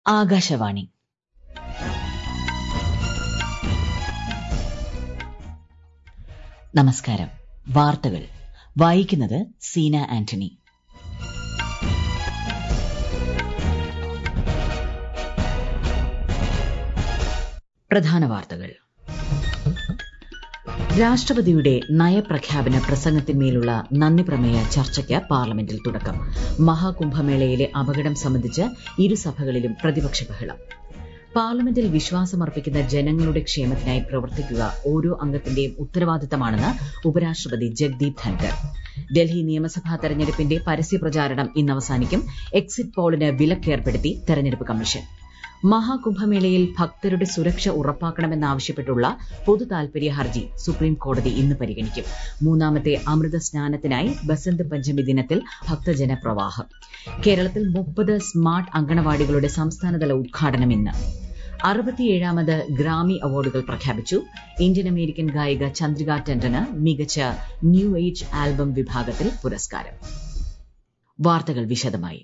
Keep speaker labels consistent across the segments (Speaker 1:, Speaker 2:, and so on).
Speaker 1: ആകാശവാണി നമസ്കാരം വാർത്തകൾ വായിക്കുന്നത് സീന ആന്റണി പ്രധാന വാർത്തകൾ രാഷ്ട്രപതിയുടെ നയപ്രഖ്യാപന പ്രസംഗത്തിന്മേലുള്ള നന്ദി പ്രമേയ ചർച്ചയ്ക്ക് പാർലമെന്റിൽ തുടക്കം മഹാകുംഭമേളയിലെ അപകടം സംബന്ധിച്ച് ഇരുസഭകളിലും പ്രതിപക്ഷ ബഹളം പാർലമെന്റിൽ വിശ്വാസമർപ്പിക്കുന്ന ജനങ്ങളുടെ ക്ഷേമത്തിനായി പ്രവർത്തിക്കുക ഓരോ അംഗത്തിന്റെയും ഉത്തരവാദിത്തമാണെന്ന് ഉപരാഷ്ട്രപതി ജഗ്ദീപ് ധൻകർ ഡൽഹി നിയമസഭാ തെരഞ്ഞെടുപ്പിന്റെ പരസ്യപ്രചാരണം ഇന്ന് അവസാനിക്കും എക്സിറ്റ് പോളിന് വിലക്കേർപ്പെടുത്തി തെരഞ്ഞെടുപ്പ് കമ്മീഷൻ മഹാകുംഭമേളയിൽ ഭക്തരുടെ സുരക്ഷ ഉറപ്പാക്കണമെന്നാവശ്യപ്പെട്ടുള്ള പൊതു താൽപര്യ ഹർജി സുപ്രീം കോടതി ഇന്ന് പരിഗണിക്കും മൂന്നാമത്തെ അമൃത സ്നാനത്തിനായി ബസന്ത് പഞ്ചമി ദിനത്തിൽ ഭക്തജന പ്രവാഹം കേരളത്തിൽ മുപ്പത് സ്മാർട്ട് അങ്കണവാടികളുടെ സംസ്ഥാനതല ഉദ്ഘാടനം ഇന്ന് അറുപത്തിയേഴാമത് ഗ്രാമി അവാർഡുകൾ പ്രഖ്യാപിച്ചു ഇന്ത്യൻ അമേരിക്കൻ ഗായിക ചന്ദ്രിക ടണ്ടന് മികച്ച ന്യൂ ഏജ് ആൽബം വിഭാഗത്തിൽ പുരസ്കാരം വാർത്തകൾ വിശദമായി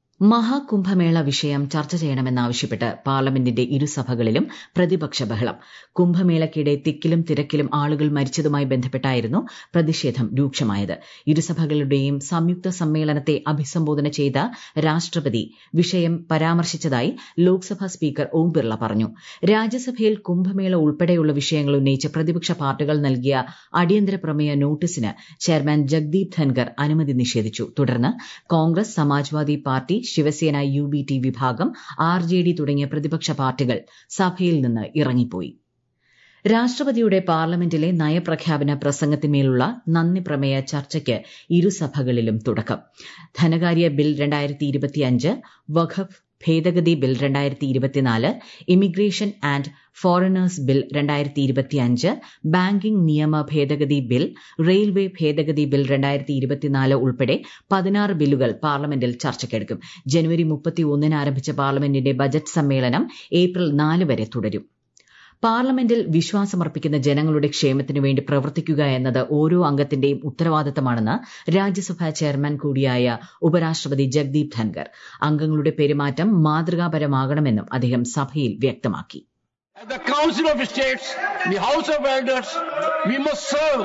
Speaker 1: മഹാകുംഭമേള വിഷയം ചർച്ച ചെയ്യണമെന്നാവശ്യപ്പെട്ട് പാർലമെന്റിന്റെ ഇരുസഭകളിലും പ്രതിപക്ഷ ബഹളം കുംഭമേളയ്ക്കിടെ തിക്കിലും തിരക്കിലും ആളുകൾ മരിച്ചതുമായി ബന്ധപ്പെട്ടായിരുന്നു പ്രതിഷേധം രൂക്ഷമായത് ഇരുസഭകളുടെയും സംയുക്ത സമ്മേളനത്തെ അഭിസംബോധന ചെയ്ത രാഷ്ട്രപതി വിഷയം പരാമർശിച്ചതായി ലോക്സഭാ സ്പീക്കർ ഓം ബിർള പറഞ്ഞു രാജ്യസഭയിൽ കുംഭമേള ഉൾപ്പെടെയുള്ള വിഷയങ്ങൾ ഉന്നയിച്ച് പ്രതിപക്ഷ പാർട്ടികൾ നൽകിയ അടിയന്തര പ്രമേയ നോട്ടീസിന് ചെയർമാൻ ജഗ്ദീപ് ധൻകർ അനുമതി നിഷേധിച്ചു തുടർന്ന് Congress Samajwadi party Shiv Sena U B T വിഭാഗം ആർ ജെ ഡി തുടങ്ങിയ പ്രതിപക്ഷ പാർട്ടികൾ സഭയിൽ നിന്ന് ഇറങ്ങിപ്പോയി രാഷ്ട്രപതിയുടെ പാർലമെന്റിലെ നയപ്രഖ്യാപന പ്രസംഗത്തിന്മേലുള്ള നന്ദി പ്രമേയ ചർച്ചയ്ക്ക് ഇരുസഭകളിലും തുടക്കം ധനകാര്യ ബിൽ രണ്ടായിരത്തി ഇരുപത്തിയഞ്ച് വഖഫ് ഭേദഗതി ബിൽ രണ്ടായിരത്തി ഇരുപത്തിനാല് ഇമിഗ്രേഷൻ ആൻഡ് ഫോറിനേഴ്സ് ബിൽ രണ്ടായിരത്തി ഇരുപത്തിയഞ്ച് ബാങ്കിംഗ് നിയമ ഭേദഗതി ബിൽ റെയിൽവേ ഭേദഗതി ബിൽ രണ്ടായിരത്തി ഇരുപത്തിനാല് ഉൾപ്പെടെ പതിനാറ് ബില്ലുകൾ പാർലമെന്റിൽ ചർച്ചയ്ക്കെടുക്കും ജനുവരി മുപ്പത്തിയൊന്നിന് ആരംഭിച്ച പാർലമെന്റിന്റെ ബജറ്റ് സമ്മേളനം ഏപ്രിൽ നാല് വരെ തുടരും പാർലമെന്റിൽ വിശ്വാസമർപ്പിക്കുന്ന ജനങ്ങളുടെ ക്ഷേമത്തിനു വേണ്ടി പ്രവർത്തിക്കുക എന്നത് ഓരോ അംഗത്തിന്റെയും ഉത്തരവാദിത്തമാണെന്ന് രാജ്യസഭാ ചെയർമാൻ കൂടിയായ ഉപരാഷ്ട്രപതി ജഗ്ദീപ് ധൻകർ അംഗങ്ങളുടെ പെരുമാറ്റം മാതൃകാപരമാകണമെന്നും അദ്ദേഹം സഭയിൽ വ്യക്തമാക്കി
Speaker 2: As the Council of States, the House of Elders, we must serve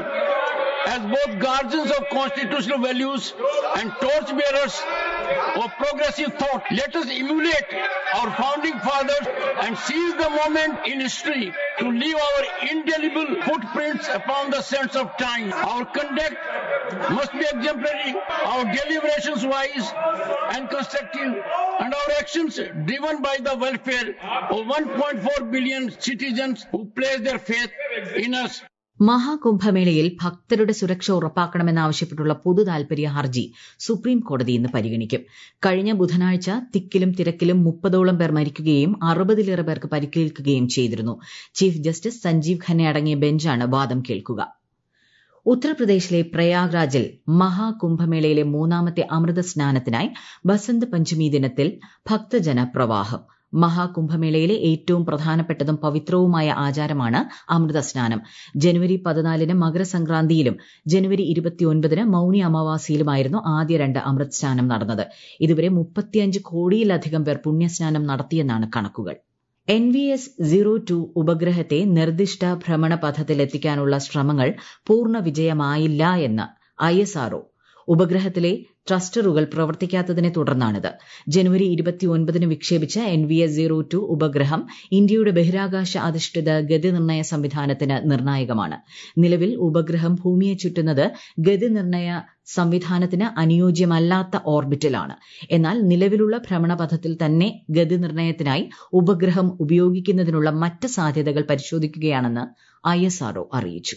Speaker 2: as both guardians of constitutional values and torchbearers of progressive thought. Let us emulate our founding fathers and seize the moment in history to leave our indelible footprints upon the sands of time. Our conduct must be exemplary, our deliberations wise and constructive, and our actions driven by the welfare of 1.4 billion citizens who place their faith in us.
Speaker 1: മഹാകുംഭമേളയിൽ ഭക്തരുടെ സുരക്ഷ ഉറപ്പാക്കണമെന്നാവശ്യപ്പെട്ടുള്ള പൊതു താൽപര്യ ഹർജി supreme കോടതി ഇന്ന് പരിഗണിക്കും കഴിഞ്ഞ ബുധനാഴ്ച തിക്കിലും തിരക്കിലും മുപ്പതോളം പേർ മരിക്കുകയും അറുപതിലേറെ പേർക്ക് പരിക്കേൽക്കുകയും ചെയ്തിരുന്നു ചീഫ് ജസ്റ്റിസ് സഞ്ജീവ് ഖന്ന അടങ്ങിയ ബെഞ്ചാണ് വാദം കേൾക്കുക ഉത്തർപ്രദേശിലെ പ്രയാഗ്രാജിൽ മഹാകുംഭമേളയിലെ മൂന്നാമത്തെ അമൃത സ്നാനത്തിനായി ബസന്ത് പഞ്ചമി ദിനത്തിൽ ഭക്തജന പ്രവാഹം മഹാകുംഭമേളയിലെ ഏറ്റവും പ്രധാനപ്പെട്ടതും പവിത്രവുമായ ആചാരമാണ് അമൃത സ്നാനം ജനുവരി പതിനാലിന് മകരസംക്രാന്തിയിലും ജനുവരി ഇരുപത്തിയൊൻപതിന് മൌനി അമാവാസിയിലുമായിരുന്നു ആദ്യ രണ്ട് അമൃത് സ്നാനം നടന്നത് ഇതുവരെ മുപ്പത്തിയഞ്ച് കോടിയിലധികം പേർ പുണ്യസ്നാനം നടത്തിയെന്നാണ് കണക്കുകൾ N V S zero two ഉപഗ്രഹത്തെ നിർദ്ദിഷ്ട ഭ്രമണപഥത്തിലെത്തിക്കാനുള്ള ശ്രമങ്ങൾ പൂർണ്ണ വിജയമായില്ല എന്ന് ഐ എസ് ആർഒ ഉപഗ്രഹത്തിലെ ട്രസ്റ്ററുകൾ പ്രവർത്തിക്കാത്തതിനെ തുടർന്നാണിത് ജനുവരി ഇരുപത്തിയൊൻപതിന് വിക്ഷേപിച്ച N V S zero two ഉപഗ്രഹം ഇന്ത്യയുടെ ബഹിരാകാശ അധിഷ്ഠിത ഗതിനിർണ്ണയ സംവിധാനത്തിന് നിർണായകമാണ് നിലവിൽ ഉപഗ്രഹം ഭൂമിയെ ചുറ്റുന്നത് ഗതിനിർണ്ണയ സംവിധാനത്തിന് അനുയോജ്യമല്ലാത്ത ഓർബിറ്റിലാണ് എന്നാൽ നിലവിലുള്ള ഭ്രമണപഥത്തിൽ തന്നെ ഗതിനിർണ്ണയത്തിനായി ഉപഗ്രഹം ഉപയോഗിക്കുന്നതിനുള്ള മറ്റ് സാധ്യതകൾ പരിശോധിക്കുകയാണെന്ന് ഐ അറിയിച്ചു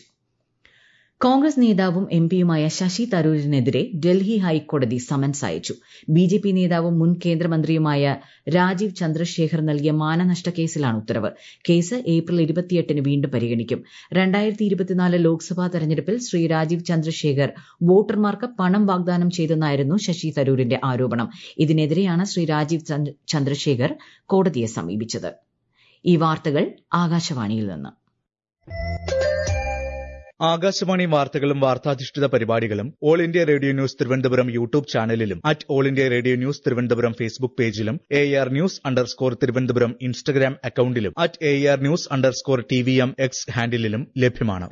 Speaker 1: കോൺഗ്രസ് നേതാവും എംപിയുമായ ശശി തരൂരിനെതിരെ ഡൽഹി ഹൈക്കോടതി സമൻസ് അയച്ചു ബിജെപി നേതാവും മുൻ കേന്ദ്രമന്ത്രിയുമായ രാജീവ് ചന്ദ്രശേഖർ നൽകിയ മാനനഷ്ട കേസിലാണ് ഉത്തരവ് കേസ് ഏപ്രിൽ ഇരുപത്തിയെട്ടിന് വീണ്ടും പരിഗണിക്കും രണ്ടായിരത്തി ഇരുപത്തിനാല് ലോക്സഭാ തെരഞ്ഞെടുപ്പിൽ ശ്രീ രാജീവ് ചന്ദ്രശേഖർ വോട്ടർമാർക്ക് പണം വാഗ്ദാനം ചെയ്തെന്നായിരുന്നു ശശി തരൂരിന്റെ ആരോപണം ഇതിനെതിരെയാണ് ശ്രീ രാജീവ് ചന്ദ്രശേഖർ കോടതിയെ സമീപിച്ചത് ഈ വാർത്തകൾ ആകാശവാണിയിൽ നിന്ന്
Speaker 3: ആകാശവാണി വാർത്തകളും വാർത്താധിഷ്ഠിത പരിപാടികളും All India Radio News Thiruvananthapuram YouTube ചാനലിലും at All India Radio News Thiruvananthapuram Facebook പേജിലും A R news underscore Thiruvananthapuram Instagram അക്കൌണ്ടിലും at A R news underscore T V M X ഹാൻഡിലും ലഭ്യമാണ്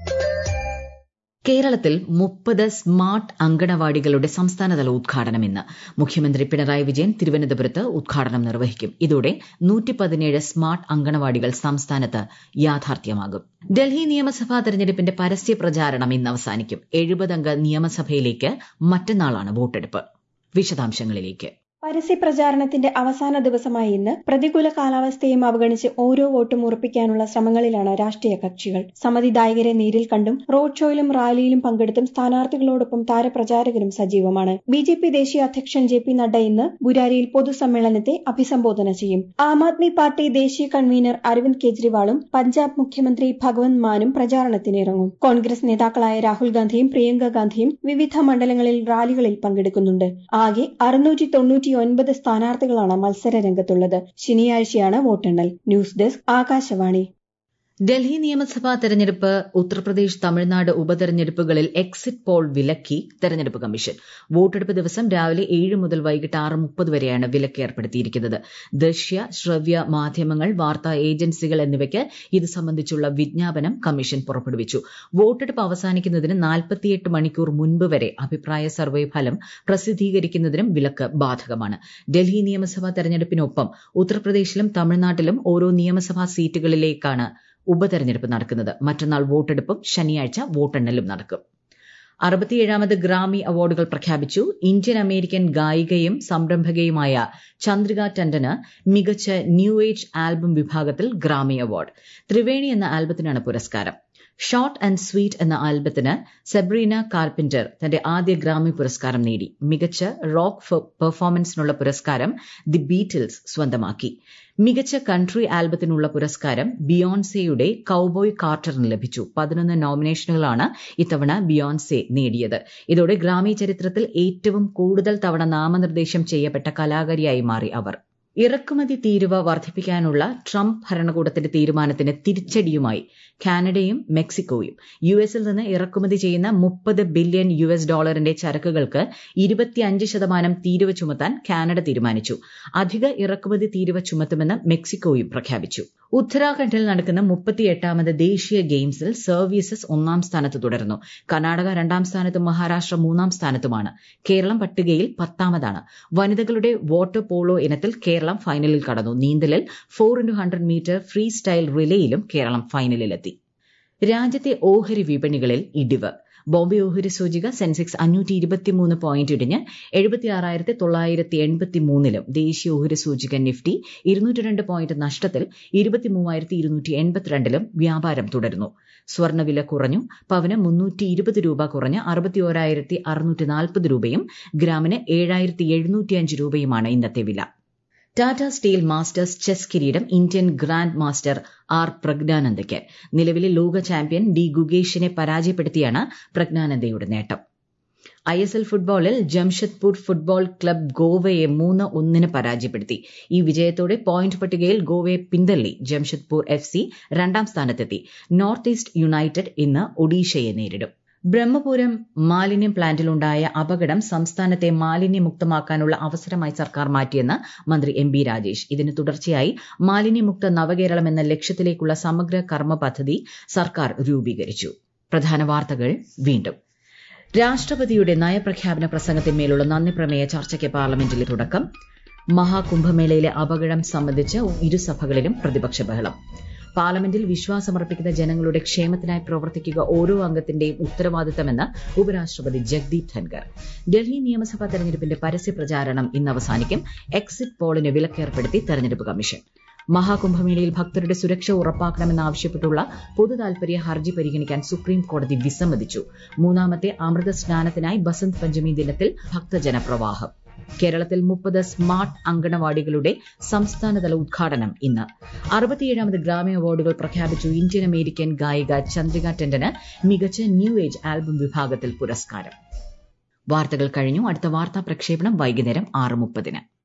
Speaker 1: കേരളത്തിൽ മുപ്പത് സ്മാർട്ട് അങ്കണവാടികളുടെ സംസ്ഥാനതല ഉദ്ഘാടനം ഇന്ന് മുഖ്യമന്ത്രി പിണറായി വിജയൻ തിരുവനന്തപുരത്ത് ഉദ്ഘാടനം നിർവഹിക്കും ഇതോടെ സ്മാർട്ട് അങ്കണവാടികൾ സംസ്ഥാനത്ത് യാഥാർത്ഥ്യമാകും ഡൽഹി നിയമസഭാ തെരഞ്ഞെടുപ്പിന്റെ പരസ്യ പ്രചാരണം ഇന്ന് അവസാനിക്കും എഴുപതംഗ നിയമസഭയിലേക്ക് മറ്റന്നാളാണ് വോട്ടെടുപ്പ് വിശദാംശങ്ങളിലേക്ക്
Speaker 4: പരസ്യപ്രചാരണത്തിന്റെ അവസാന ദിവസമായ ഇന്ന് പ്രതികൂല കാലാവസ്ഥയും അവഗണിച്ച് ഓരോ വോട്ടും ഉറപ്പിക്കാനുള്ള ശ്രമങ്ങളിലാണ് രാഷ്ട്രീയ കക്ഷികൾ സമ്മതിദായകരെ നേരിൽ കണ്ടും റോഡ് ഷോയിലും റാലിയിലും പങ്കെടുത്തും സ്ഥാനാർത്ഥികളോടൊപ്പം താരപ്രചാരകരും സജീവമാണ് ബി ജെ പി ദേശീയ അധ്യക്ഷൻ ജെ പി നഡ്ഡ ഇന്ന് ബുരാരിയിൽ പൊതുസമ്മേളനത്തെ അഭിസംബോധന ചെയ്യും ആം ആദ്മി പാർട്ടി ദേശീയ കൺവീനർ അരവിന്ദ് കെജ്രിവാളും പഞ്ചാബ് മുഖ്യമന്ത്രി ഭഗവന്ത് മാനും പ്രചാരണത്തിനിറങ്ങും കോൺഗ്രസ് നേതാക്കളായ രാഹുൽ ഗാന്ധിയും പ്രിയങ്ക ഗാന്ധിയും വിവിധ മണ്ഡലങ്ങളിൽ റാലികളിൽ പങ്കെടുക്കുന്നുണ്ട് ആകെ അറുന്നൂറ്റി തൊണ്ണൂറ്റി ഒൻപത് സ്ഥാനാർത്ഥികളാണ് മത്സര രംഗത്തുള്ളത് ശനിയാഴ്ചയാണ് വോട്ടെണ്ണൽ ന്യൂസ് ഡെസ്ക് ആകാശവാണി
Speaker 1: ഡൽഹി നിയമസഭാ തെരഞ്ഞെടുപ്പ് ഉത്തർപ്രദേശ് തമിഴ്നാട് ഉപതെരഞ്ഞെടുപ്പുകളിൽ എക്സിറ്റ് പോൾ വിലക്കി തെരഞ്ഞെടുപ്പ് കമ്മീഷൻ വോട്ടെടുപ്പ് ദിവസം രാവിലെ ഏഴ് മുതൽ വൈകിട്ട് ആറ് മുപ്പത് വരെയാണ് വിലക്ക് ഏർപ്പെടുത്തിയിരിക്കുന്നത് ദൃശ്യ ശ്രവ്യ മാധ്യമങ്ങൾ വാർത്താ ഏജൻസികൾ എന്നിവയ്ക്ക് ഇത് സംബന്ധിച്ചുള്ള വിജ്ഞാപനം കമ്മീഷൻ പുറപ്പെടുവിച്ചു വോട്ടെടുപ്പ് അവസാനിക്കുന്നതിന് നാൽപ്പത്തിയെട്ട് മണിക്കൂർ മുൻപ് വരെ അഭിപ്രായ സർവേ ഫലം പ്രസിദ്ധീകരിക്കുന്നതിനും വിലക്ക് ബാധകമാണ് ഡൽഹി നിയമസഭാ തെരഞ്ഞെടുപ്പിനൊപ്പം ഉത്തർപ്രദേശിലും തമിഴ്നാട്ടിലും ഓരോ നിയമസഭാ സീറ്റുകളിലേക്കാണ് ഉപതെരഞ്ഞെടുപ്പ് നടക്കുന്നത് മറ്റന്നാൾ വോട്ടെടുപ്പും ശനിയാഴ്ച വോട്ടെണ്ണലും നടക്കും അറുപത്തിയേഴാമത് ഗ്രാമി അവാർഡുകൾ പ്രഖ്യാപിച്ചു ഇന്ത്യൻ അമേരിക്കൻ ഗായികയും സംരംഭകയുമായ ചന്ദ്രിക ടണ്ടന് മികച്ച ന്യൂ ഏജ് ആൽബം വിഭാഗത്തിൽ ഗ്രാമി അവാർഡ് ത്രിവേണി എന്ന ആൽബത്തിനാണ് പുരസ്കാരം ഷോർട്ട് ആൻഡ് സ്വീറ്റ് എന്ന ആൽബത്തിന് സെബ്രീന കാർപ്പിന്റർ തന്റെ ആദ്യ ഗ്രാമി പുരസ്കാരം നേടി മികച്ച റോക്ക് പെർഫോമൻസിനുള്ള പുരസ്കാരം ദി ബീറ്റിൽസ് സ്വന്തമാക്കി മികച്ച കൺട്രി ആൽബത്തിനുള്ള പുരസ്കാരം ബിയോൺസെയുടെ കൌബോയ് കാർട്ടറിന് ലഭിച്ചു പതിനൊന്ന് നോമിനേഷനുകളാണ് ഇത്തവണ ബിയോൺസെ നേടിയത് ഇതോടെ ഗ്രാമി ചരിത്രത്തിൽ ഏറ്റവും കൂടുതൽ തവണ നാമനിർദ്ദേശം ചെയ്യപ്പെട്ട കലാകാരിയായി മാറി അവർ ഇറക്കുമതി തീരുവ വർദ്ധിപ്പിക്കാനുള്ള ട്രംപ് ഭരണകൂടത്തിന്റെ തീരുമാനത്തിന് തിരിച്ചടിയുമായി കാനഡയും മെക്സിക്കോയും യു എസിൽ നിന്ന് ഇറക്കുമതി ചെയ്യുന്ന മുപ്പത് ബില്യൺ യു എസ് ഡോളറിന്റെ ചരക്കുകൾക്ക് ഇരുപത്തിയഞ്ച് ശതമാനം തീരുവ ചുമത്താൻ കാനഡ തീരുമാനിച്ചു അധിക ഇറക്കുമതി തീരുവ ചുമത്തുമെന്ന് മെക്സിക്കോയും പ്രഖ്യാപിച്ചു ഉത്തരാഖണ്ഡിൽ നടക്കുന്ന മുപ്പത്തിയെട്ടാമത് ദേശീയ ഗെയിംസിൽ സർവീസസ് ഒന്നാം സ്ഥാനത്ത് തുടരുന്നു കർണാടക രണ്ടാം സ്ഥാനത്തും മഹാരാഷ്ട്ര മൂന്നാം സ്ഥാനത്തുമാണ് കേരളം പട്ടികയിൽ പത്താമതാണ് വനിതകളുടെ വാട്ടർ പോളോ ഇനത്തിൽ കേരളം ഫൈനലിൽ കടന്നു നീന്തലിൽ four into hundred meter freestyle റിലേയിലും കേരളം ഫൈനലിലെത്തി രാജ്യത്തെ ഓഹരി വിപണികളിൽ ഇടിവ് ബോംബെ ഓഹരി സൂചിക സെൻസെക്സ് അഞ്ഞൂറ്റി ഇരുപത്തിമൂന്ന് പോയിന്റ് ഇടിഞ്ഞ് എഴുപത്തിയാറായിരത്തി തൊള്ളായിരത്തി എൺപത്തി മൂന്നിലും ദേശീയ ഓഹരി സൂചിക നിഫ്റ്റി ഇരുന്നൂറ്റി രണ്ട് പോയിന്റ് നഷ്ടത്തിൽ ഇരുപത്തിമൂവായിരത്തി ഇരുന്നൂറ്റി എൺപത്തിരണ്ടിലും വ്യാപാരം തുടരുന്നു സ്വർണ്ണവില കുറഞ്ഞു പവന് മുന്നൂറ്റി ഇരുപത് രൂപ കുറഞ്ഞ് അറുപത്തിയോരായിരത്തി അറുന്നൂറ്റി നാൽപ്പത് രൂപയും ഗ്രാമിന് ഏഴായിരത്തി എഴുന്നൂറ്റിയഞ്ച് രൂപയുമാണ് ഇന്നത്തെ വില ടാറ്റ സ്റ്റീൽ മാസ്റ്റേഴ്സ് ചെസ് കിരീടം ഇന്ത്യൻ ഗ്രാൻഡ് മാസ്റ്റർ ആർ പ്രജ്ഞാനന്ദയ്ക്ക് നിലവിലെ ലോക ചാമ്പ്യൻ ഡി ഗുഗേഷിനെ പരാജയപ്പെടുത്തിയാണ് പ്രജ്ഞാനന്ദയുടെ നേട്ടം ഐ എസ് എൽ ഫുട്ബോളിൽ ജംഷഡ്പൂർ ഫുട്ബോൾ ക്ലബ് ഗോവയെ മൂന്ന് ഒന്നിന് പരാജയപ്പെടുത്തി ഈ വിജയത്തോടെ പോയിന്റ് പട്ടികയിൽ ഗോവയെ പിന്തള്ളി ജംഷഡ്പൂർ എഫ് സി രണ്ടാം സ്ഥാനത്തെത്തി നോർത്ത് ഈസ്റ്റ് യുണൈറ്റഡ് ഇന്ന് ഒഡീഷയെ നേരിടും ബ്രഹ്മപുരം മാലിന്യം പ്ലാന്റിലുണ്ടായ അപകടം സംസ്ഥാനത്തെ മാലിന്യമുക്തമാക്കാനുള്ള അവസരമായി സർക്കാർ മാറ്റിയെന്ന് മന്ത്രി എം ബി രാജേഷ് ഇതിന് തുടർച്ചയായി മാലിന്യമുക്ത നവകേരളം എന്ന ലക്ഷ്യത്തിലേക്കുള്ള സമഗ്ര കർമ്മ പദ്ധതി സർക്കാർ രൂപീകരിച്ചു പ്രധാന വാർത്തകൾ വീണ്ടും രാഷ്ട്രപതിയുടെ നയപ്രഖ്യാപന പ്രസംഗത്തിന്മേലുള്ള നന്ദി പ്രമേയ ചർച്ചയ്ക്ക് പാർലമെന്റിൽ തുടക്കം മഹാകുംഭമേളയിലെ അപകടം സംബന്ധിച്ച് ഇരുസഭകളിലും പ്രതിപക്ഷ ബഹളം പാർലമെന്റിൽ വിശ്വാസമർപ്പിക്കുന്ന ജനങ്ങളുടെ ക്ഷേമത്തിനായി പ്രവർത്തിക്കുക ഓരോ അംഗത്തിന്റെയും ഉത്തരവാദിത്തമെന്ന് ഉപരാഷ്ട്രപതി ജഗ്ദീപ് ധൻകർ ഡൽഹി നിയമസഭാ തെരഞ്ഞെടുപ്പിന്റെ പരസ്യ പ്രചാരണം ഇന്ന് അവസാനിക്കും എക്സിറ്റ് പോളിന് വിലക്കേർപ്പെടുത്തി തെരഞ്ഞെടുപ്പ് കമ്മീഷൻ മഹാകുംഭമേളയിൽ ഭക്തരുടെ സുരക്ഷ ഉറപ്പാക്കണമെന്നാവശ്യപ്പെട്ടുള്ള പൊതു താൽപര്യ ഹർജി പരിഗണിക്കാൻ സുപ്രീം കോടതി വിസമ്മതിച്ചു മൂന്നാമത്തെ അമൃത സ്നാനത്തിനായി ബസന്ത് പഞ്ചമി ദിനത്തിൽ ഭക്തജന പ്രവാഹം കേരളത്തിൽ മുപ്പത് സ്മാർട്ട് അങ്കണവാടികളുടെ സംസ്ഥാനതല ഉദ്ഘാടനം ഇന്ന് അറുപത്തിയേഴാമത് ഗ്രാമി അവാർഡുകൾ പ്രഖ്യാപിച്ചു ഇന്ത്യൻ അമേരിക്കൻ ഗായിക ചന്ദ്രിക ടെൻഡന് മികച്ച ന്യൂ ഏജ് ആൽബം വിഭാഗത്തിൽ പുരസ്കാരം വാർത്തകൾ കഴിഞ്ഞു അടുത്ത വാർത്താ പ്രക്ഷേപണം വൈകുന്നേരം ആറ് മുപ്പതിന്